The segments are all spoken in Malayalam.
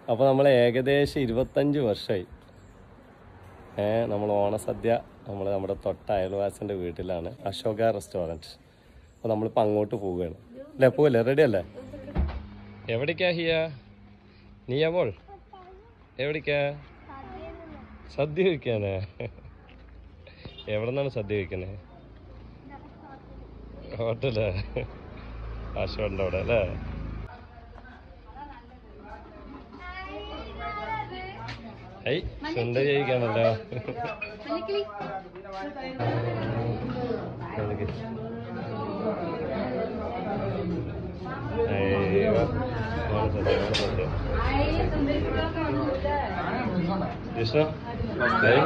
അപ്പോൾ നമ്മൾ ഏകദേശം ഇരുപത്തഞ്ച് വർഷമായി ഏ നമ്മൾ ഓണസദ്യ നമ്മൾ നമ്മുടെ തൊട്ട അയൽവാസിൻ്റെ വീട്ടിലാണ് അശോക റെസ്റ്റോറൻറ്റ് അപ്പോൾ നമ്മളിപ്പോൾ അങ്ങോട്ട് പോവുകയാണ് അല്ലേ പോവല്ലേ റെഡി അല്ലേ എവിടേക്കാ ഹിയ നീയാ മോൾ എവിടേക്കാ സദ്യ കഴിക്കാനേ എവിടെ നിന്നാണ് സദ്യ കഴിക്കണേ ഹോട്ടല് അശോകൻ്റെ അവിടെ അല്ലേ ഏയ് സുന്ദരി കഴിക്കാണല്ലോ അയ്യോ ഓണം സദ്യ ഓണം സദ്യ കൃഷ്ണ ഏയ്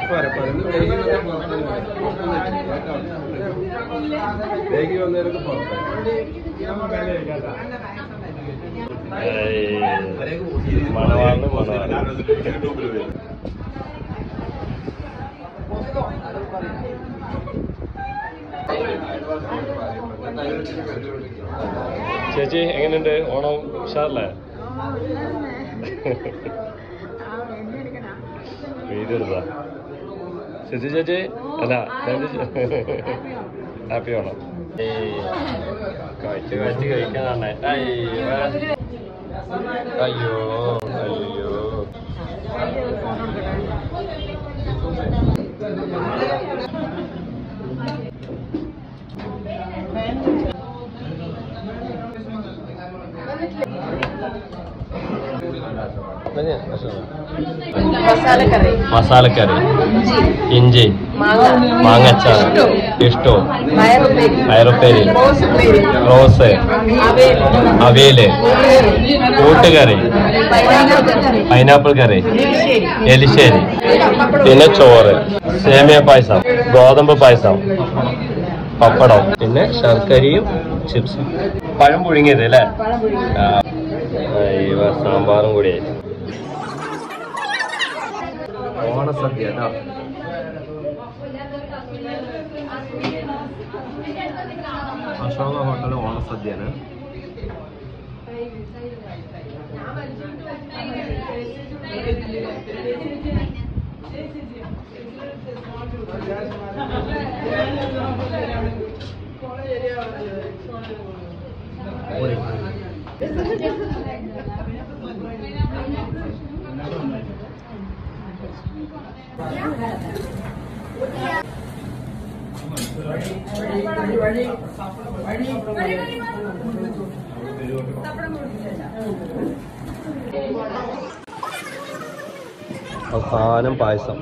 ഏയ് മണവാളിന് മണവാളി ചേച്ചി എങ്ങനെയുണ്ട് ഓണം ഉഷാറല്ലേ വീഡിയോ എടുത്താ ചേച്ചി ചേച്ചി അല്ല ഹാപ്പി ഓണം കഴിച്ച് കഴിച്ച് കഴിക്കാനാണ് അയ്യോ അയ്യോ അയ്യോ മസാലക്കറി മസാലക്കറി ഇഞ്ചി ഇഞ്ചി മാങ്ങ മാങ്ങച്ചാർ ഇഷ്ടോ പയറുപ്പേരി പയറുപ്പേരി റോസ് ഉപ്പേരി റോസ് അവിയൽ അവിയല് കൂട്ടുകറി പൈനാപ്പിൾ കറി പൈനാപ്പിൾ കറി എരിശ്ശേരി എലിശ്ശേരി പിന്നെ ചോറ് സേമിയ പായസം ഗോതമ്പ് പായസം പപ്പടം പിന്നെ ശർക്കരയും ചിപ്സും പഴം പുഴുങ്ങിയത് അല്ലേ പഴം പുഴുങ്ങി ആ. അയ്യോ, സാമ്പാറും കൂടി ഓണസദ്യ അശോക ഹോട്ടൽ ഓണസദ്യയാണ് അവസാനം പായസം